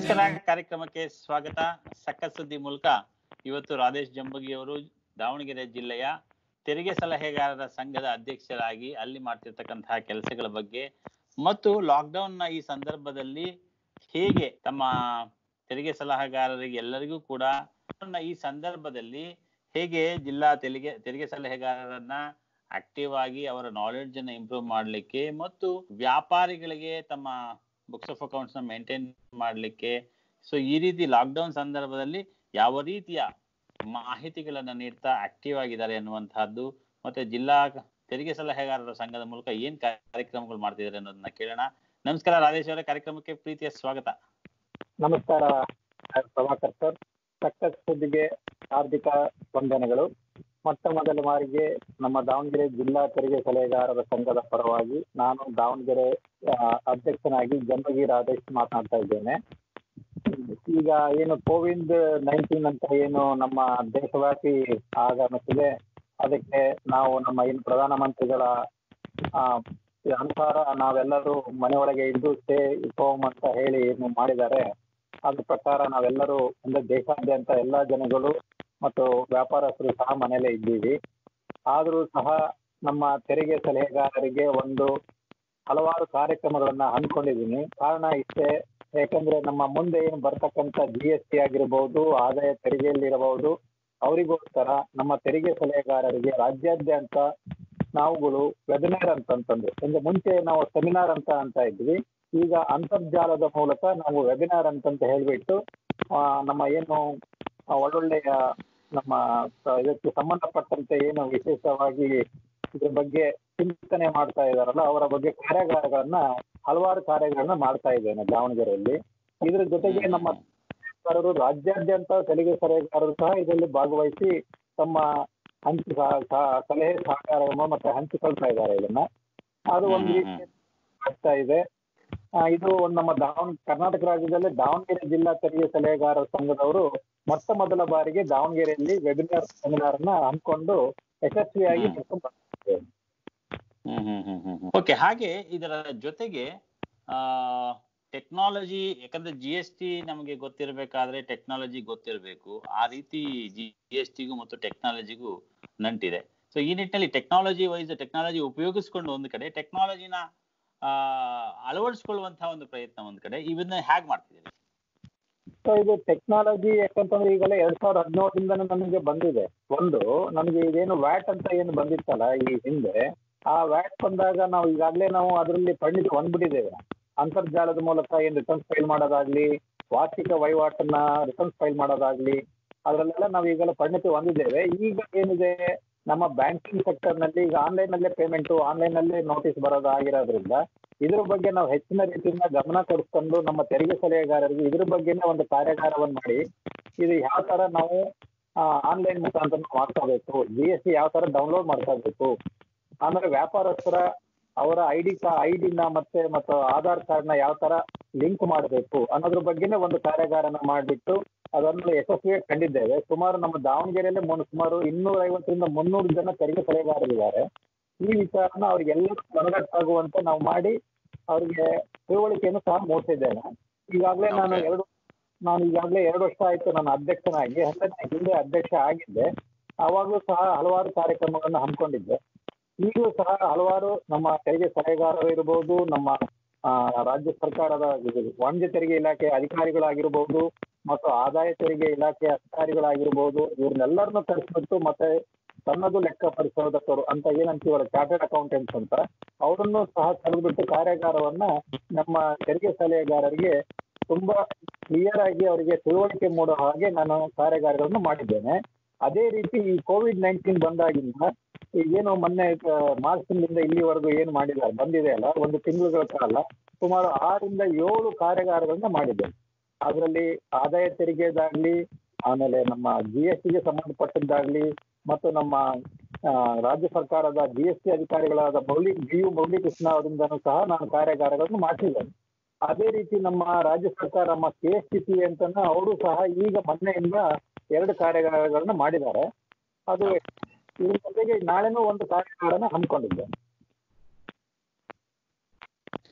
ನಮಸ್ಕಾರ ಕಾರ್ಯಕ್ರಮಕ್ಕೆ ಸ್ವಾಗತ ಸಖತ್ ಸುದ್ದಿ ಮೂಲಕ ಇವತ್ತು ರಾಧೇಶ್ ಜಂಬಗಿ ಅವರು ದಾವಣಗೆರೆ ಜಿಲ್ಲೆಯ ತೆರಿಗೆ ಸಲಹೆಗಾರರ ಸಂಘದ ಅಧ್ಯಕ್ಷರಾಗಿ ಅಲ್ಲಿ ಮಾಡ್ತಿರ್ತಕ್ಕಂತಹ ಕೆಲಸಗಳ ಬಗ್ಗೆ ಮತ್ತು ಲಾಕ್ಡೌನ್ ನ ಈ ಸಂದರ್ಭದಲ್ಲಿ ಹೇಗೆ ತಮ್ಮ ತೆರಿಗೆ ಸಲಹೆಗಾರರಿಗೆ ಎಲ್ಲರಿಗೂ ಕೂಡ ನ ಈ ಸಂದರ್ಭದಲ್ಲಿ ಹೇಗೆ ಜಿಲ್ಲಾ ತೆರಿಗೆ ತೆರಿಗೆ ಸಲಹೆಗಾರರನ್ನ ಆಕ್ಟಿವ್ ಆಗಿ ಅವರ ನಾಲೆಡ್ಜ್ ಅನ್ನ ಇಂಪ್ರೂವ್ ಮಾಡಲಿಕ್ಕೆ ಮತ್ತು ವ್ಯಾಪಾರಿಗಳಿಗೆ ತಮ್ಮ ಬುಕ್ಸ್ ಆಫ್ ಅಕೌಂಟ್ಸ್ ನ ಮೇಂಟೈನ್ ಮಾಡಲಿಕ್ಕೆ ಸೊ ಈ ರೀತಿ ಲಾಕ್ಡೌನ್ ಸಂದರ್ಭದಲ್ಲಿ ಯಾವ ರೀತಿಯ ಮಾಹಿತಿಗಳನ್ನ ನೀಡ್ತಾ ಆಕ್ಟಿವ್ ಆಗಿದ್ದಾರೆ ಅನ್ನುವಂತಹದ್ದು ಮತ್ತೆ ಜಿಲ್ಲಾ ತೆರಿಗೆ ಸಲಹೆಗಾರರ ಸಂಘದ ಮೂಲಕ ಏನ್ ಕಾರ್ಯಕ್ರಮಗಳು ಮಾಡ್ತಿದ್ದಾರೆ ಅನ್ನೋದನ್ನ ಕೇಳೋಣ ನಮಸ್ಕಾರ ರಾಧೇಶ್ ಅವರೇ ಕಾರ್ಯಕ್ರಮಕ್ಕೆ ಪ್ರೀತಿಯ ಸ್ವಾಗತ ನಮಸ್ಕಾರ ಪ್ರಭಾಕರ್ ಸರ್ ಸಕ್ಕತ್ ಸುದ್ದಿಗೆ ಹಾರ್ದಿಕ ವಂದನೆಗಳು ಮೊಟ್ಟ ಮೊದಲ ಬಾರಿಗೆ ನಮ್ಮ ದಾವಣಗೆರೆ ಜಿಲ್ಲಾ ತೆರಿಗೆ ಸಲಹೆಗಾರರ ಸಂಘದ ಪರವಾಗಿ ನಾನು ದಾವಣಗೆರೆ ಆ, ಅಧ್ಯಕ್ಷನಾಗಿ ಜಂಬಗಿ ರಾಧೇಶ್ ಮಾತನಾಡ್ತಾ ಇದ್ದೇನೆ ಈಗ ಏನು ಕೋವಿಡ್ ನೈನ್ಟೀನ್ ಅಂತ ಏನು ನಮ್ಮ ದೇಶವ್ಯಾಪಿ ಆಗಮಿಸಿದೆ ಅದಕ್ಕೆ ನಾವು ನಮ್ಮ ಏನು ಪ್ರಧಾನಮಂತ್ರಿಗಳ ಆ, ಅನುಸಾರ ನಾವೆಲ್ಲರೂ ಮನೆಯೊಳಗೆ ಇದ್ದು ಸ್ಟೇ ಹೋಮ್ ಅಂತ ಹೇಳಿ ಏನು ಮಾಡಿದ್ದಾರೆ ಅದ್ರ ಪ್ರಕಾರ ನಾವೆಲ್ಲರೂ ಅಂದ್ರೆ ದೇಶಾದ್ಯಂತ ಎಲ್ಲ ಜನಗಳು ಮತ್ತು ವ್ಯಾಪಾರಸ್ಥರು ಸಹ ಮನೆಯಲ್ಲೇ ಇದ್ದೀವಿ ಆದರೂ ಸಹ ನಮ್ಮ ತೆರಿಗೆ ಸಲಹೆಗಾರರಿಗೆ ಒಂದು ಹಲವಾರು ಕಾರ್ಯಕ್ರಮಗಳನ್ನ ಹಮ್ಮಿಕೊಂಡಿದ್ದೀನಿ ಕಾರಣ ಇಷ್ಟೇ ಯಾಕಂದ್ರೆ ನಮ್ಮ ಮುಂದೆ ಏನು ಬರ್ತಕ್ಕಂಥ ಜಿ ಎಸ್ ಟಿ ಆಗಿರಬಹುದು ಆದಾಯ ತೆರಿಗೆಯಲ್ಲಿರಬಹುದು ಅವರಿಗೋಸ್ಕರ ನಮ್ಮ ತೆರಿಗೆ ಸಲಹೆಗಾರರಿಗೆ ರಾಜ್ಯಾದ್ಯಂತ ನಾವುಗಳು ವೆಬಿನಾರ್ ಅಂತಂತಂದು ಅಂದ್ರೆ ಮುಂಚೆ ನಾವು ಸೆಮಿನಾರ್ ಅಂತ ಅಂತ ಇದ್ವಿ ಈಗ ಅಂತರ್ಜಾಲದ ಮೂಲಕ ನಾವು ವೆಬಿನಾರ್ ಅಂತಂತ ಹೇಳ್ಬಿಟ್ಟು ಆ, ನಮ್ಮ ಏನು ಆ, ಒಳ್ಳೊಳ್ಳೆಯ ನಮ್ಮ ಸ- ಇದಕ್ಕೆ ಸಂಬಂಧಪಟ್ಟಂತೆ ಏನು ವಿಶೇಷವಾಗಿ ಇದ್ರ ಬಗ್ಗೆ ಚಿಂತನೆ ಮಾಡ್ತಾ ಇದಾರಲ್ಲ ಅವರ ಬಗ್ಗೆ ಕಾರ್ಯಾಗಾರಗಳನ್ನ ಹಲವಾರು ಕಾರ್ಯಗಳನ್ನ ಮಾಡ್ತಾ ಇದ್ದೇನೆ ದಾವಣಗೆರೆಯಲ್ಲಿ ಇದ್ರ ಜೊತೆಗೆ ನಮ್ಮ ಸಲಹೆಗಾರರು ರಾಜ್ಯಾದ್ಯಂತ ತೆರಿಗೆ ಸಲಹೆಗಾರರು ಸಹ ಇದರಲ್ಲಿ ಭಾಗವಹಿಸಿ ತಮ್ಮ ಹಂಚಿ ಸಹ- ಸಹ- ಸಲಹೆ ಸಹಕಾರವನ್ನು ಮತ್ತೆ ಹಂಚಿಕೊಳ್ತಾ ಇದ್ದಾರೆ ಇದನ್ನ ಅದು ಒಂದು ಹ್ಮ್, ಹ್ಮ್, ರೀತಿ ಆಗ್ತಾ ಇದೆ ಆ, ಇದು ಒಂದು ನಮ್ಮ ದಾವಣ ಕರ್ನಾಟಕ ರಾಜ್ಯದಲ್ಲಿ ದಾವಣಗೆರೆ ಜಿಲ್ಲಾ ತೆರಿಗೆ ಸಲಹೆಗಾರರ ಸಂಘದವರು ಮೊಟ್ಟ ಮೊದಲ ಬಾರಿಗೆ ದಾವಣಗೆರೆಯಲ್ಲಿ ವೆಬಿನಾರ್ ಸೆಮಿನಾರ್ ಅನ್ನ ಹಮ್ಮಿಕೊಂಡು ಯಶಸ್ವಿಯಾಗಿ ಹ್ಮ್. ನಡೆಸ್ಕೊಂಡು ಬರ್ತಿದ್ದೇವೆ. ಹ್ಮ್ ಹ್ಮ್ ಹ್ಮ್ ಹ್ಮ್ ಹ್ಮ್. ಓಕೆ ಹಾಗೆ ಇದರ ಜೊತೆಗೆ ಆ ಟೆಕ್ನಾಲಜಿ ಯಾಕಂದ್ರೆ ಜಿ ಎಸ್ ಟಿ ನಮಗೆ ಗೊತ್ತಿರಬೇಕಾದ್ರೆ ಟೆಕ್ನಾಲಜಿ ಗೊತ್ತಿರಬೇಕು ಆ ರೀತಿ ಜಿ ಎಸ್ ಟಿಗೂ ಮತ್ತು ಟೆಕ್ನಾಲಜಿಗೂ ನಂಟಿದೆ ಸೊ ಈ ನಿಟ್ಟಿನಲ್ಲಿ ಟೆಕ್ನಾಲಜಿ ವೈಸ್ ಟೆಕ್ನಾಲಜಿ ಉಪಯೋಗಿಸ್ಕೊಂಡು ಒಂದು ಕಡೆ ಟೆಕ್ನಾಲಜಿನ ಆ ಅಳವಡಿಸ್ಕೊಳ್ಳುವಂತಹ ಒಂದು ಪ್ರಯತ್ನ ಒಂದು ಕಡೆ ಇವನ್ನ ಹೇಗ್ ಮಾಡ್ತಿದ್ದೀರಿ ಸೊ ಇದು ಟೆಕ್ನಾಲಜಿ ಯಾಕಂತಂದ್ರೆ ಈಗಲೇ ಎರಡ್ ಸಾವಿರದ ಹದಿನೇಳರಿಂದನೇ ನಮಗೆ ಬಂದಿದೆ ಒಂದು ನಮಗೆ ಇದೇನು ವ್ಯಾಟ್ ಅಂತ ಏನು ಬಂದಿತ್ತಲ್ಲ ಈ ಹಿಂದೆ ಆ ವ್ಯಾಟ್ ಬಂದಾಗ ನಾವು ಈಗಾಗಲೇ ನಾವು ಅದರಲ್ಲಿ ಪರಿಣಿತಿ ಹೊಂದ್ಬಿಟ್ಟಿದ್ದೇವೆ ಅಂತರ್ಜಾಲದ ಮೂಲಕ ಏನು ರಿಟರ್ನ್ಸ್ ಫೈಲ್ ಮಾಡೋದಾಗ್ಲಿ ವಾರ್ಷಿಕ ವಹಿವಾಟನ್ನ ರಿಟರ್ನ್ಸ್ ಫೈಲ್ ಮಾಡೋದಾಗ್ಲಿ ಅದರಲ್ಲೆಲ್ಲ ನಾವು ಈಗೆಲ್ಲ ಪರಿಣಿತಿ ಹೊಂದಿದ್ದೇವೆ ಈಗ ಏನಿದೆ ನಮ್ಮ ಬ್ಯಾಂಕಿಂಗ್ ಸೆಕ್ಟರ್ನಲ್ಲಿ ಈಗ ಆನ್ಲೈನಲ್ಲೇ ಪೇಮೆಂಟು ಆನ್ಲೈನಲ್ಲೇ ನೋಟಿಸ್ ಬರೋದಾಗಿರೋದ್ರಿಂದ ಇದ್ರ ಬಗ್ಗೆ ನಾವು ಹೆಚ್ಚಿನ ರೀತಿಯಿಂದ ಗಮನ ಕೊಡಿಸ್ಕೊಂಡು ನಮ್ಮ ತೆರಿಗೆ ಸಲಹೆಗಾರರಿಗೆ ಇದ್ರ ಬಗ್ಗೆನೇ ಒಂದು ಕಾರ್ಯಾಗಾರವನ್ನು ಮಾಡಿ ಇದು ಯಾವ ತರ ನಾವು ಆನ್ಲೈನ್ ಮುಖಾಂತರ ಮಾಡ್ಕೋಬೇಕು ಜಿ ಎಸ್ ಟಿ ಯಾವ ತರ ಡೌನ್ಲೋಡ್ ಮಾಡ್ಕೋಬೇಕು ಆಮೇಲೆ ವ್ಯಾಪಾರಸ್ಥರ ಅವರ ಐ ಡಿ ಕಾ ಐ ಡಿನ ಮತ್ತೆ ಮತ್ತು ಆಧಾರ್ ಕಾರ್ಡ್ನ ಯಾವ ತರ ಲಿಂಕ್ ಮಾಡಬೇಕು ಅನ್ನೋದ್ರ ಬಗ್ಗೆನೇ ಒಂದು ಕಾರ್ಯಾಗಾರನ ಮಾಡಿಬಿಟ್ಟು ಅದನ್ನು ಯಶಸ್ವಿಯಾಗಿ ಕಂಡಿದ್ದೇವೆ ಸುಮಾರು ನಮ್ಮ ದಾವಣಗೆರೆಯಲ್ಲೇ ಮುನ್ ಸುಮಾರು ಇನ್ನೂರ ಐವತ್ತರಿಂದ ಮುನ್ನೂರು ಜನ ತೆರಿಗೆ ಸಲಹೆಗಾರರಿದ್ದಾರೆ ಈ ವಿಚಾರನ ಅವ್ರಿಗೆಲ್ಲರೂ ಮನದಟ್ಟಾಗುವಂತೆ ನಾವು ಮಾಡಿ ಅವರಿಗೆ ತಿಳುವಳಿಕೆಯನ್ನು ಸಹ ಮೂಡಿಸಿದ್ದೇನೆ ಈಗಾಗಲೇ ನಾನು Okay. ಎರಡು ನಾನು ಈಗಾಗಲೇ ಎರಡು ವರ್ಷ ಆಯ್ತು ನಾನು ಅಧ್ಯಕ್ಷನಾಗಿ ಅಂದ್ರೆ ನಾನು ಹಿಂದೆ ಅಧ್ಯಕ್ಷ ಆಗಿದ್ದೆ ಅವಾಗಲೂ ಸಹ ಹಲವಾರು ಕಾರ್ಯಕ್ರಮಗಳನ್ನು ಹಮ್ಮಿಕೊಂಡಿದ್ದೆ ಈಗಲೂ ಸಹ ಹಲವಾರು ನಮ್ಮ ತೆರಿಗೆ ಸಲಹೆಗಾರರು ಇರಬಹುದು ನಮ್ಮ ಆ, ರಾಜ್ಯ ಸರ್ಕಾರದ ಇದು ವಾಣಿಜ್ಯ ತೆರಿಗೆ ಇಲಾಖೆ ಅಧಿಕಾರಿಗಳಾಗಿರ್ಬೋದು ಮತ್ತು ಆದಾಯ ತೆರಿಗೆ ಇಲಾಖೆ ಅಧಿಕಾರಿಗಳಾಗಿರ್ಬೋದು ಇವ್ರನ್ನೆಲ್ಲರನ್ನು ಕರೆಸ್ಬಿಟ್ಟು ಮತ್ತೆ ಸಣ್ಣದು ಲೆಕ್ಕ ಪರಿಶೋಧಕರು ಅಂತ ಏನಂತೀವಲ್ಲ ಚಾರ್ಟೆಡ್ ಅಕೌಂಟೆಂಟ್ಸ್ ಅಂತ ಅವರನ್ನು ಸಹ ಕರೆದ್ಬಿಟ್ಟು ಕಾರ್ಯಾಗಾರವನ್ನ ನಮ್ಮ ತೆರಿಗೆ ಸಲಹೆಗಾರರಿಗೆ ತುಂಬಾ ಕ್ಲಿಯರ್ ಆಗಿ ಅವರಿಗೆ ತಿಳುವಳಿಕೆ ಮೂಡೋ ಹಾಗೆ ನಾನು ಕಾರ್ಯಾಗಾರಗಳನ್ನು ಮಾಡಿದ್ದೇನೆ ಅದೇ ರೀತಿ ಈ ಕೋವಿಡ್ ನೈನ್ಟೀನ್ ಬಂದಾಗಿಂದ ಏನು ಮೊನ್ನೆ ಮಾರ್ಚ್ ತಿಂಗಳಿಂದ ಇಲ್ಲಿವರೆಗೂ ಏನು ಮಾಡಿದ್ದಾರೆ ಬಂದಿದೆ ಅಲ್ಲ ಒಂದು ತಿಂಗಳುಗಳ ಕಾಲ ಸುಮಾರು ಆರಿಂದ ಏಳು ಕಾರ್ಯಾಗಾರಗಳನ್ನ ಮಾಡಿದ್ದೇನೆ ಅದರಲ್ಲಿ ಆದಾಯ ತೆರಿಗೆದಾಗ್ಲಿ ಆಮೇಲೆ ನಮ್ಮ ಜಿ ಎಸ್ ಟಿಗೆ ಸಂಬಂಧಪಟ್ಟದ್ದಾಗ್ಲಿ ಮತ್ತು ನಮ್ಮ ಆ, ರಾಜ್ಯ ಸರ್ಕಾರದ ಜಿ ಎಸ್ ಟಿ ಅಧಿಕಾರಿಗಳಾದ ಮೌಲಿ ಜಿ ಯು ಮುರಳೀಕೃಷ್ಣ ಅವರಿಂದನೂ ಸಹ ನಾನು ಕಾರ್ಯಾಗಾರಗಳನ್ನು ಮಾಡಿಸಿದ್ದೇನೆ ಅದೇ ರೀತಿ ನಮ್ಮ ರಾಜ್ಯ ಸರ್ಕಾರ ನಮ್ಮ ಕೆ ಎಸ್ ಟಿ ಪಿ ಅಂತನ ಅವರು ಸಹ ಈಗ ಮೊನ್ನೆಯಿಂದ ಎರಡು ಕಾರ್ಯಾಗಾರಗಳನ್ನ ಮಾಡಿದ್ದಾರೆ ಅದು ಇದ್ರ ಜೊತೆಗೆ ನಾಳೆನೂ ಒಂದು ಕಾರ್ಯಾಗಾರನ ಹಮ್ಮಿಕೊಂಡಿದ್ದೆ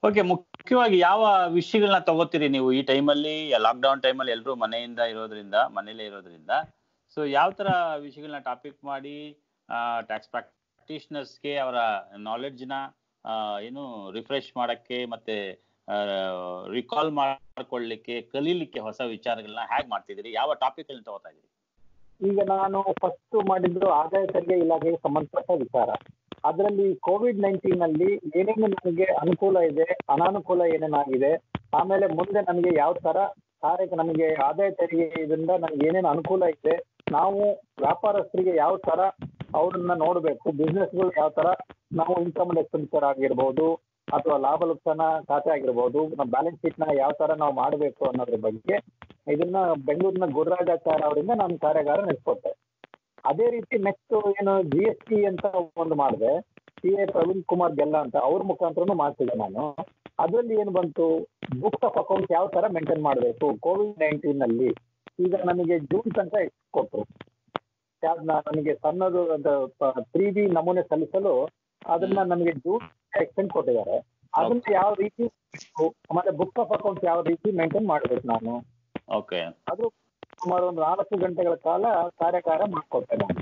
ಓಕೆ ಮುಖ್ಯವಾಗಿ ಯಾವ ವಿಷಯಗಳನ್ನ ತಗೋತೀರಿ ನೀವು ಈ ಟೈಮಲ್ಲಿ ಲಾಕ್ಡೌನ್ ಟೈಮಲ್ಲಿ ಎಲ್ಲರೂ ಮನೆಯಿಂದ ಇರೋದ್ರಿಂದ ಮನೇಲೇ ಇರೋದ್ರಿಂದ ಸೊ ಯಾವ ತರ ವಿಷಯಗಳನ್ನ ಟಾಪಿಕ್ ಮಾಡಿ ಟ್ಯಾಕ್ಸ್ ಪ್ರಾಕ್ಟೀಷನರ್ಸ್ಗೆ ಅವರ ನಾಲೆಡ್ಜ್ನ ಏನು ರಿಫ್ರೆಶ್ ಮಾಡಕ್ಕೆ ಮತ್ತೆ ರಿಕಾಲ್ ಮಾಡ್ಕೊಳ್ಳಿಕ್ಕೆ ಕಲೀಲಿಕ್ಕೆ ಹೊಸ ವಿಚಾರಗಳನ್ನ ಹೇಗೆ ಮಾಡ್ತಿದ್ದೀರಿ ಯಾವ ಟಾಪಿಕ್ಗಳನ್ನ ತಗೋತಾ ಇದ್ದೀರಿ ಈಗ ನಾನು ಫಸ್ಟ್ ಮಾಡಿದ್ದು ಆದಾಯ ತೆರಿಗೆ ಇಲಾಖೆಗೆ ಸಂಬಂಧಪಟ್ಟ ವಿಚಾರ ಅದರಲ್ಲಿ ಕೋವಿಡ್ ನೈನ್ಟೀನ್ ಅಲ್ಲಿ ಏನೇನು ನನಗೆ ಅನುಕೂಲ ಇದೆ ಅನಾನುಕೂಲ ಏನೇನಾಗಿದೆ ಆಮೇಲೆ ಮುಂದೆ ನನಗೆ ಯಾವ ತರ ಕಾರ್ಯಕ್ಕೆ ನಮಗೆ ಆದಾಯ ತೆರಿಗೆ ಇದರಿಂದ ನನಗೆ ಏನೇನು ಅನುಕೂಲ ಇದೆ ನಾವು ವ್ಯಾಪಾರಸ್ಥರಿಗೆ ಯಾವ ತರ ಅವ್ರನ್ನ ನೋಡಬೇಕು ಬಿಸ್ನೆಸ್ಗಳು ಯಾವ ತರ ನಾವು ಇನ್ಕಮ್ ಎಕ್ಸ್ಪೆಂಡಿಚರ್ ಆಗಿರ್ಬೋದು ಅಥವಾ ಲಾಭ ಲುಕ್ಸಾನ ಖಾತೆ ಆಗಿರ್ಬೋದು ನಮ್ಮ ಬ್ಯಾಲೆನ್ಸ್ ಶೀಟ್ ನ ಯಾವ ತರ ನಾವು ಮಾಡಬೇಕು ಅನ್ನೋದ್ರ ಬಗ್ಗೆ ಇದನ್ನ ಬೆಂಗಳೂರಿನ ಗುರುರಾಜಾಚಾರ್ಯ ಅವರಿಂದ ನಾನು ಕಾರ್ಯಾಗಾರ ನಡೆಸ್ಕೊಟ್ಟೆ ಅದೇ ರೀತಿ ನೆಕ್ಸ್ಟ್ ಏನು ಜಿ ಎಸ್ ಟಿ ಅಂತ ಒಂದು ಮಾಡಿದೆ ಸಿ ಎ ಪ್ರವೀಣ್ ಕುಮಾರ್ ಗೆಲ್ಲ ಅಂತ ಅವ್ರ ಮುಖಾಂತರನು ಮಾಡ್ತಿದ್ದೆ ನಾನು ಅದರಲ್ಲಿ ಏನು ಬಂತು ಬುಕ್ಸ್ ಆಫ್ ಅಕೌಂಟ್ ಯಾವ ತರ ಮೇಂಟೈನ್ ಮಾಡಬೇಕು ಕೋವಿಡ್ ನೈನ್ಟೀನ್ ನಲ್ಲಿ ಈಗ ನನಗೆ ಜೂನ್ ತನಕ ಕೊಟ್ಟರು ಯಾವ್ದನ್ನ ನನಗೆ ಸಣ್ಣದು ತ್ರೀ ಬಿ ನಮೂನೆ ಸಲ್ಲಿಸಲು ಅದನ್ನ ನನಗೆ ಜೂನ್ ಎಕ್ಸ್ಟೆಂಡ್ ಕೊಟ್ಟಿದ್ದಾರೆ ಅದನ್ನ ಯಾವ ರೀತಿ ಆಮೇಲೆ ಬುಕ್ ಆಫ್ ಅಕೌಂಟ್ ಯಾವ ರೀತಿ ಮೇಂಟೈನ್ ಮಾಡ್ಬೇಕು ನಾನು ಓಕೆ ಅದು ಸುಮಾರು ಒಂದು ನಾಲ್ಕು ಗಂಟೆಗಳ ಕಾಲ ಕಾರ್ಯಕಾರ ಮಾಡ್ಕೊಟ್ಟೆ ನಾನು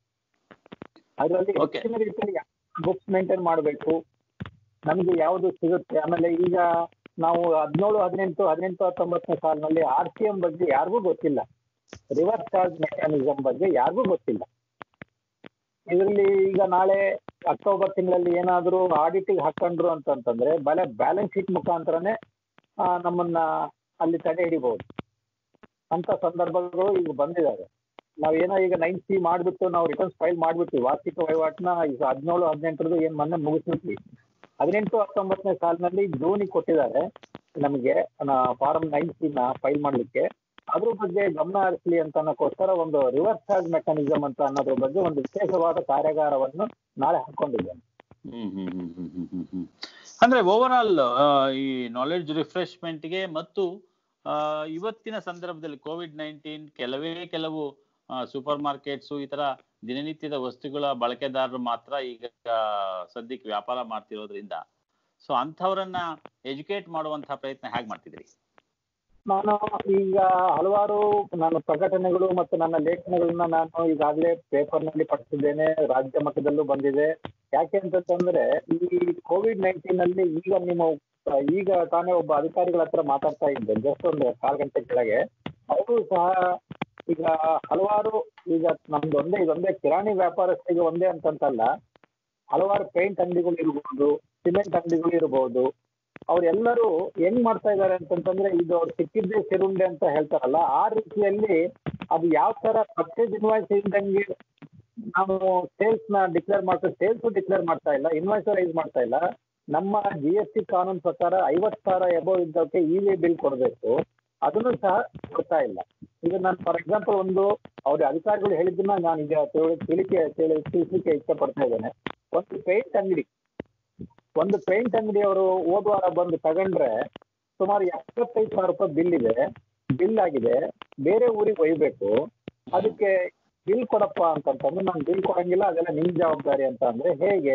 ಅದರಲ್ಲಿ Okay. ಹೆಚ್ಚಿನ ರೀತಿಯಲ್ಲಿ ಬುಕ್ಸ್ ಮೇಂಟೈನ್ ಮಾಡಬೇಕು ನಮಗೆ ಯಾವುದು ಸಿಗುತ್ತೆ ಆಮೇಲೆ ಈಗ ನಾವು ಹದಿನೇಳು ಹದಿನೆಂಟು ಹದಿನೆಂಟು ಹತ್ತೊಂಬತ್ತನೇ ಸಾಲಿನಲ್ಲಿ ಆರ್ ಸಿ ಎಂ ಬಗ್ಗೆ ಯಾರಿಗೂ ಗೊತ್ತಿಲ್ಲ ರಿವರ್ಸ್ ಚಾರ್ಜ್ ಮೆಕ್ಯಾನಿಸಮ್ ಬಗ್ಗೆ ಯಾರಿಗೂ ಗೊತ್ತಿಲ್ಲ ಇದರಲ್ಲಿ ಈಗ ನಾಳೆ ಅಕ್ಟೋಬರ್ ತಿಂಗಳಲ್ಲಿ ಏನಾದರೂ ಆಡಿಟಿಗೆ ಹಾಕೊಂಡ್ರು ಅಂತಂತಂದ್ರೆ ಬಲೆ ಬ್ಯಾಲೆನ್ಸ್ ಶೀಟ್ ಮುಖಾಂತರನೇ ಆ, ನಮ್ಮನ್ನ ಅಲ್ಲಿ ತಡೆ ಹಿಡಿಬಹುದು ಅಂತ ಸಂದರ್ಭಗಳು ಈಗ ಬಂದಿದ್ದಾವೆ ನಾವೇನೋ ಈಗ ನೈನ್ ಸಿ ಮಾಡಿಬಿಟ್ಟು ನಾವು ರಿಟರ್ನ್ಸ್ ಫೈಲ್ ಮಾಡಿಬಿಟ್ವಿ ವಾರ್ಷಿಕ ವಹಿವಾಟನ್ನ ಈಗ ಹದಿನೇಳು ಹದಿನೆಂಟರದ್ದು ಏನು ಮೊನ್ನೆ ಮುಗಿಸ್ಬಿಟ್ವಿ ಹದಿನೆಂಟು ಹತ್ತೊಂಬತ್ತನೇ ಸಾಲಿನಲ್ಲಿ ಜೂನಿಗೆ ಕೊಟ್ಟಿದ್ದಾರೆ ನಮಗೆ ಫಾರಂ ನೈನ್ ಸಿನ ಫೈಲ್ ಮಾಡಲಿಕ್ಕೆ ಅದ್ರ ಬಗ್ಗೆ ಗಮನ ಹರಿಸಲಿ ಅಂತ ಅನ್ನೋಕ್ಕೋಸ್ಕರ ಒಂದು ರಿವರ್ಸ್ ಚಾರ್ಜ್ ಮೆಕ್ಯಾನಿಸಮ್ ಅಂತ ಅನ್ನೋದ್ರ ಬಗ್ಗೆ ಒಂದು ವಿಶೇಷವಾದ ಕಾರ್ಯಾಗಾರವನ್ನು ನಾಳೆ ಹಾಕೊಂಡಿದ್ದೇನೆ ಹ್ಮ್ ಹ್ಮ್ ಹ್ಮ್ ಹ್ಮ್ ಹ್ಮ್ ಹ್ಮ್ ಹ್ಮ್. ಅಂದ್ರೆ ಓವರ್ ಆಲ್ ಈ ನಾಲೆಡ್ಜ್ ರಿಫ್ರೆಶ್ಮೆಂಟ್ಗೆ ಮತ್ತು ಆ, ಇವತ್ತಿನ ಸಂದರ್ಭದಲ್ಲಿ ಕೋವಿಡ್ ನೈನ್ಟೀನ್ ಕೆಲವೇ ಕೆಲವು ಸೂಪರ್ ಮಾರ್ಕೆಟ್ಸು ಈ ತರ ದಿನನಿತ್ಯದ ವಸ್ತುಗಳ ಬಳಕೆದಾರರು ಮಾತ್ರ ಈಗ ಸದ್ಯಕ್ಕೆ ವ್ಯಾಪಾರ ಮಾಡ್ತಿರೋದ್ರಿಂದ ಸೊ ಅಂಥವ್ರನ್ನ ಎಜುಕೇಟ್ ಮಾಡುವಂತಹ ಪ್ರಯತ್ನ ಹೇಗೆ ಮಾಡ್ತಿದ್ರಿ ನಾನು ಈಗ ಹಲವಾರು ನನ್ನ ಪ್ರಕಟಣೆಗಳು ಮತ್ತು ನನ್ನ ಲೇಖನಗಳನ್ನ ನಾನು ಈಗಾಗಲೇ ಪೇಪರ್ನಲ್ಲಿ ಪಡಿಸಿದ್ದೇನೆ ರಾಜ್ಯ ಮಟ್ಟದಲ್ಲೂ ಬಂದಿದೆ ಯಾಕೆ ಅಂತಂದ್ರೆ ಈ ಕೋವಿಡ್ ನೈನ್ಟೀನ್ ಅಲ್ಲಿ ಈಗ ನಿಮ್ಮ ಈಗ ತಾನೇ ಒಬ್ಬ ಅಧಿಕಾರಿಗಳ ಹತ್ರ ಮಾತಾಡ್ತಾ ಇದ್ದೆ ಜಸ್ಟ್ ಒಂದು ಕಾಲು ಗಂಟೆ ಕೆಳಗೆ ಅವರು ಸಹ ಈಗ ಹಲವಾರು ಈಗ ನಮ್ದು ಒಂದೇ ಇದೊಂದೇ ಕಿರಾಣಿ ವ್ಯಾಪಾರಸ್ಥರಿಗೆ ಒಂದೇ ಅಂತಂತಲ್ಲ ಹಲವಾರು ಪೇಂಟ್ ಅಂಗಡಿಗಳು ಇರ್ಬೋದು ಸಿಮೆಂಟ್ ಅಂಗಡಿಗಳು ಇರ್ಬೋದು ಅವರೆಲ್ಲರೂ ಹೆಂಗ್ ಮಾಡ್ತಾ ಇದ್ದಾರೆ ಅಂತಂತಂದ್ರೆ ಇದು ಅವ್ರು ಸಿಕ್ಕಿದ್ದೇ ಸಿರುಂಡೆ ಅಂತ ಹೇಳ್ತಾರಲ್ಲ ಆ ರೀತಿಯಲ್ಲಿ ಅದು ಯಾವ ತರ ಪರ್ಚೇಸ್ ಇನ್ವಾಯ್ಸ್ ಇಲ್ದಂಗೆ ನಾವು ಸೇಲ್ಸ್ ನ ಡಿಕ್ಲೇರ್ ಮಾಡ್ತಾ ಸೇಲ್ಸ್ ಡಿಕ್ಲೇರ್ ಮಾಡ್ತಾ ಇಲ್ಲ ಇನ್ವಾಯ್ಸ್ ರೈಸ್ ಮಾಡ್ತಾ ಇಲ್ಲ ನಮ್ಮ ಜಿ ಎಸ್ ಟಿ ಕಾನೂನು ಪ್ರಕಾರ ಐವತ್ತು ಸಾವಿರ ಎಬೋ ಇದ್ದಕ್ಕೆ ಇ ವಿ ಬಿಲ್ ಕೊಡಬೇಕು ಅದನ್ನು ಸಹ ಕೊಡ್ತಾ ಇಲ್ಲ ಈಗ ನಾನು ಫಾರ್ ಎಕ್ಸಾಂಪಲ್ ಒಂದು ಅವ್ರ ಅಧಿಕಾರಿಗಳು ಹೇಳಿದ್ದನ್ನ ನಾನು ಈಗ ತಿಳಿ- ತಿಳಿಕೆ ತಿಳಿ- ತಿಳಿಸ್ಲಿಕ್ಕೆ ಇಷ್ಟಪಡ್ತಾ ಇದ್ದೇನೆ ಒಂದು ಪೇಂಟ್ ಅಂಗಡಿ ಒಂದು ಪೇಂಟ್ ಅಂಗಡಿ ಅವರು ಹೋದ ವಾರ ಬಂದು ತಗೊಂಡ್ರೆ ಸುಮಾರು ಎಪ್ಪತ್ತೈದು ಸಾವಿರ ರೂಪಾಯಿ ಬಿಲ್ ಇದೆ ಬಿಲ್ ಆಗಿದೆ ಬೇರೆ ಊರಿಗೆ ಒಯ್ಬೇಕು ಅದಕ್ಕೆ ಬಿಲ್ ಕೊಡಪ್ಪ ಅಂತಂತಂದ್ರೆ ನಾನು ಬಿಲ್ ಕೊಡಂಗಿಲ್ಲ ಅದೆಲ್ಲ ನಿಮ್ ಜವಾಬ್ದಾರಿ ಅಂತ ಅಂದ್ರೆ ಹೇಗೆ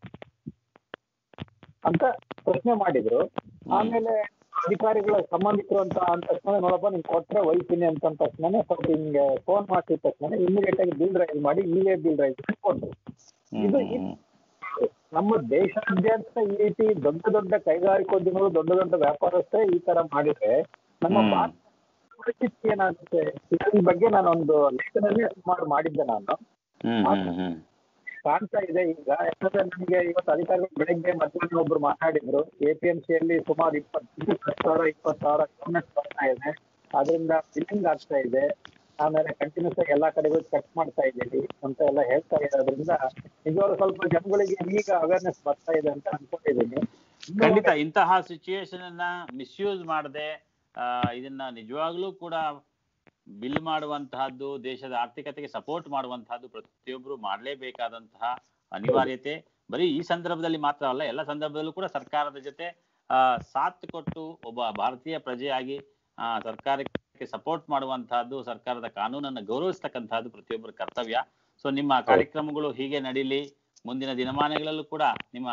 ಅಂತ ಪ್ರಶ್ನೆ ಮಾಡಿದ್ರು ಆಮೇಲೆ ಅಧಿಕಾರಿಗಳ ಸಂಬಂಧಿಕರು ಅಂತ ಅಂದ ತಕ್ಷಣ ನೋಡಪ್ಪ ನಿಮ್ಗೆ ಕೊಟ್ರೆ ಒಯ್ತೀನಿ ಅಂತ ಅಂದ ತಕ್ಷಣ ಸ್ವಲ್ಪ ಹಿಂಗೆ ಫೋನ್ ಮಾಡಿದ ತಕ್ಷಣ ಇಮಿಡಿಯೇಟ್ ಆಗಿ ಬಿಲ್ ರೈಸ್ ಮಾಡಿ ಇ ಬಿಲ್ ರೈಸ್ ಕೊಟ್ರು ಇದು ಹ್ಮ್ ನಮ್ಮ ದೇಶಾದ್ಯಂತ ಈ ರೀತಿ ದೊಡ್ಡ ದೊಡ್ಡ ಕೈಗಾರಿಕೋದ್ಯಮಗಳು ದೊಡ್ಡ ದೊಡ್ಡ ವ್ಯಾಪಾರಸ್ಥರೇ ಈ ತರ ಮಾಡಿದ್ರೆ ನಮ್ಮ ಹ್ಮ್. ಭಾರತ ಪರಿಸ್ಥಿತಿ ಏನಾಗುತ್ತೆ ಇದ್ರ ಬಗ್ಗೆ ನಾನು ಒಂದು ಲೇಖನನೇ ಸುಮಾರು ಮಾಡಿದ್ದೆ ನಾನು ಹ್ಮ್ ಹ್ಮ್ ಹ್ಮ್ ಕಾಣ್ತಾ ಇದೆ ಈಗ ಯಾಕಂದ್ರೆ ನಮಗೆ ಇವತ್ತು ಅಧಿಕಾರಿಗಳು ಬೆಳಗ್ಗೆ ಮಧ್ಯಾಹ್ನ ಒಬ್ರು ಮಾತಾಡಿದ್ರು ಎ ಪಿ ಎಂ ಸಿಯಲ್ಲಿ ಸುಮಾರು ಇಪ್ಪತ್ತು ಸಾವಿರ ಇಪ್ಪತ್ತು ಸಾವಿರ ಯೂನಿಟ್ ಬರ್ತಾ ಇದೆ ಅದರಿಂದ ಬಿಲ್ಲಿಂಗ್ ಆಗ್ತಾ ಇದೆ ಆಮೇಲೆ ಕಂಟಿನ್ಯೂಸ್ ಆಗಿ ಎಲ್ಲಾ ಕಡೆಗೂ ಚೆಕ್ ಮಾಡ್ತಾ ಇದ್ದೀವಿ ಅಂತ ಎಲ್ಲ ಹೇಳ್ತಾ ಇರೋದ್ರಿಂದ ನಿಜವಾಗ್ಲೂ ಸ್ವಲ್ಪ ಜನಗಳಿಗೆ ಈಗ ಅವೇರ್ನೆಸ್ ಬರ್ತಾ ಇದೆ ಅಂತ ಅನ್ಕೊಂಡಿದ್ದೀನಿ ಇನ್ನು ಖಂಡಿತ ಇಂತಹ ಸಿಚುಯೇಷನ್ ಅನ್ನ ಮಿಸ್ಯೂಸ್ ಮಾಡದೆ ಇದನ್ನ ನಿಜವಾಗ್ಲೂ ಕೂಡ ಬಿಲ್ ಮಾಡುವಂತಹದ್ದು ದೇಶದ ಆರ್ಥಿಕತೆಗೆ ಸಪೋರ್ಟ್ ಮಾಡುವಂತಹದ್ದು ಪ್ರತಿಯೊಬ್ಬರು ಮಾಡಲೇಬೇಕಾದಂತಹ ಅನಿವಾರ್ಯತೆ ಬರೀ ಈ ಸಂದರ್ಭದಲ್ಲಿ ಮಾತ್ರ ಅಲ್ಲ ಎಲ್ಲ ಸಂದರ್ಭದಲ್ಲೂ ಕೂಡ ಸರ್ಕಾರದ ಜೊತೆ ಆ, ಸಾಥ್ ಕೊಟ್ಟು ಒಬ್ಬ ಭಾರತೀಯ ಪ್ರಜೆಯಾಗಿ ಆ, ಸರ್ಕಾರಕ್ಕೆ ಸಪೋರ್ಟ್ ಮಾಡುವಂತಹದ್ದು ಸರ್ಕಾರದ ಕಾನೂನನ್ನು ಗೌರವಿಸ್ತಕ್ಕಂತಹದ್ದು ಪ್ರತಿಯೊಬ್ಬರ ಕರ್ತವ್ಯ ಸೊ ನಿಮ್ಮ ಕಾರ್ಯಕ್ರಮಗಳು ಹೀಗೆ ನಡೀಲಿ ಮುಂದಿನ ದಿನಮಾನಗಳಲ್ಲೂ ಕೂಡ ನಿಮ್ಮ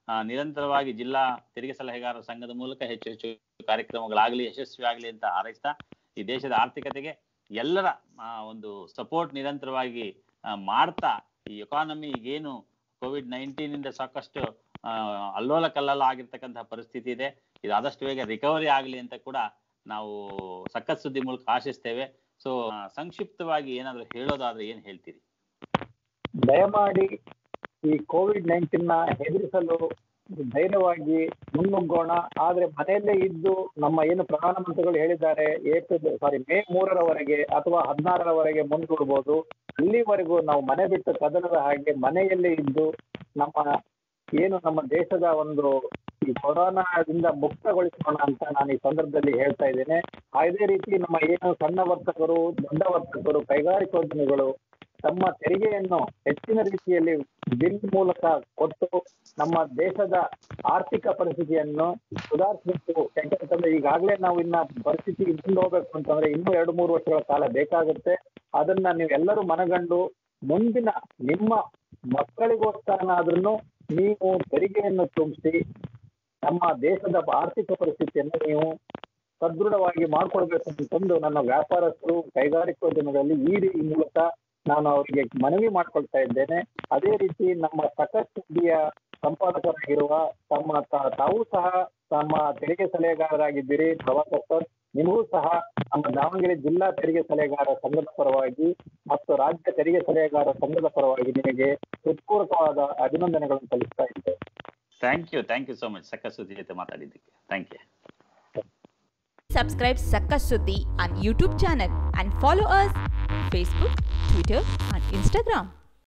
ಆ, ನಿರಂತರವಾಗಿ ಜಿಲ್ಲಾ ತೆರಿಗೆ ಸಲಹೆಗಾರರ ಸಂಘದ ಮೂಲಕ ಹೆಚ್ಚು ಹೆಚ್ಚು ಕಾರ್ಯಕ್ರಮಗಳಾಗಲಿ ಯಶಸ್ವಿ ಆಗಲಿ ಅಂತ ಹಾರೈಸ್ತಾ ಈ ದೇಶದ ಆರ್ಥಿಕತೆಗೆ ಎಲ್ಲರ ಆ, ಒಂದು ಸಪೋರ್ಟ್ ನಿರಂತರವಾಗಿ ಆ, ಮಾಡ್ತಾ ಈ ಎಕಾನಮಿ ಈಗೇನು ಕೋವಿಡ್ ನೈನ್ಟೀನ್ ಇಂದ ಸಾಕಷ್ಟು ಆ, ಅಲ್ಲೋಲ ಕಲ್ಲೋಲ ಆಗಿರ್ತಕ್ಕಂತಹ ಪರಿಸ್ಥಿತಿ ಇದೆ ಇದು ಆದಷ್ಟು ಬೇಗ ರಿಕವರಿ ಆಗಲಿ ಅಂತ ಕೂಡ ನಾವು ಸಖತ್ ಸುದ್ದಿ ಮೂಲಕ ಆಶಿಸ್ತೇವೆ ಸೊ ಸಂಕ್ಷಿಪ್ತವಾಗಿ ಏನಾದ್ರು ಹೇಳೋದಾದ್ರೆ ಏನ್ ಹೇಳ್ತೀರಿ ದಯಮಾಡಿ ಈ ಕೋವಿಡ್ ನೈನ್ಟೀನ್ ನ ಎದುರಿಸಲು ಧೈರ್ಯವಾಗಿ ಮುನ್ನುಗ್ಗೋಣ ಆದ್ರೆ ಮನೆಯಲ್ಲೇ ಇದ್ದು ನಮ್ಮ ಏನು ಪ್ರಧಾನಮಂತ್ರಿಗಳು ಹೇಳಿದ್ದಾರೆ ಏಪ್ರಿಲ್ ಸಾರಿ ಮೇ ಮೂರರವರೆಗೆ ಅಥವಾ ಹದಿನಾರರವರೆಗೆ ಮುಂದೂಡ್ಬೋದು ಅಲ್ಲಿವರೆಗೂ ನಾವು ಮನೆ ಬಿಟ್ಟು ಕದಲದ ಹಾಗೆ ಮನೆಯಲ್ಲೇ ಇದ್ದು ನಮ್ಮ ಏನು ನಮ್ಮ ದೇಶದ ಒಂದು ಈ ಕೊರೋನಾದಿಂದ ಮುಕ್ತಗೊಳಿಸೋಣ ಅಂತ ನಾನು ಈ ಸಂದರ್ಭದಲ್ಲಿ ಹೇಳ್ತಾ ಇದ್ದೇನೆ ಅದೇ ರೀತಿ ನಮ್ಮ ಏನು ಸಣ್ಣ ವರ್ತಕರು ದೊಡ್ಡ ವರ್ತಕರು ಕೈಗಾರಿಕೋದ್ಯಮಿಗಳು ತಮ್ಮ ತೆರಿಗೆಯನ್ನು ಹೆಚ್ಚಿನ ರೀತಿಯಲ್ಲಿ ಬಿಲ್ ಮೂಲಕ ಕೊಟ್ಟು ನಮ್ಮ ದೇಶದ ಆರ್ಥಿಕ ಪರಿಸ್ಥಿತಿಯನ್ನು ಸುಧಾರಿಸಬೇಕು ಯಾಕಂತಂದ್ರೆ ಈಗಾಗಲೇ ನಾವು ಇನ್ನ ಪರಿಸ್ಥಿತಿ ಮುಂದೆ ಹೋಗ್ಬೇಕು ಅಂತಂದ್ರೆ ಇನ್ನೂ ಎರಡು ಮೂರು ವರ್ಷಗಳ ಕಾಲ ಬೇಕಾಗುತ್ತೆ ಅದನ್ನ ನೀವೆಲ್ಲರೂ ಮನಗಂಡು ಮುಂದಿನ ನಿಮ್ಮ ಮಕ್ಕಳಿಗೋಸ್ಕರನಾದ್ರೂ ನೀವು ತೆರಿಗೆಯನ್ನು ತುಂಬಿಸಿ ನಮ್ಮ ದೇಶದ ಆರ್ಥಿಕ ಪರಿಸ್ಥಿತಿಯನ್ನು ನೀವು ಸದೃಢವಾಗಿ ಮಾಡ್ಕೊಳ್ಬೇಕು ಅಂತಂದು ನನ್ನ ವ್ಯಾಪಾರಸ್ಥರು ಕೈಗಾರಿಕೋದ್ಯಮಗಳಲ್ಲಿ ಈ ರೀ- ಈ ಮೂಲಕ ನಾನು ಅವರಿಗೆ ಮನವಿ ಮಾಡ್ಕೊಳ್ತಾ ಇದ್ದೇನೆ ಅದೇ ರೀತಿ ನಮ್ಮ ಸಖತ್ ಸುದ್ದಿಯ ಸಂಪಾದಕರಾಗಿರುವ ತಮ್ಮ ತ- ತಾವೂ ಸಹ ತಮ್ಮ ತೆರಿಗೆ ಸಲಹೆಗಾರರಾಗಿದ್ದೀರಿ ಪ್ರಭಾಕರ್ ಸರ್ ನಿಮಗೂ ಸಹ ನಮ್ಮ ದಾವಣಗೆರೆ ಜಿಲ್ಲಾ ತೆರಿಗೆ ಸಲಹೆಗಾರರ ಸಂಘದ ಪರವಾಗಿ ಮತ್ತು ರಾಜ್ಯ ತೆರಿಗೆ ಸಲಹೆಗಾರರ ಸಂಘದ ಪರವಾಗಿ ನಿಮಗೆ ಹೃತ್ಪೂರ್ವಕವಾದ ಅಭಿನಂದನೆಗಳನ್ನು ಸಲ್ಲಿಸ್ತಾ ಇದ್ದೇನೆ thank you thank you so much Sakkath Suddi ಜೊತೆ ಮಾತಾಡಿದ್ದಕ್ಕೆ thank you Subscribe Sakkas Suddhi on YouTube channel and follow us Facebook, Twitter and Instagram.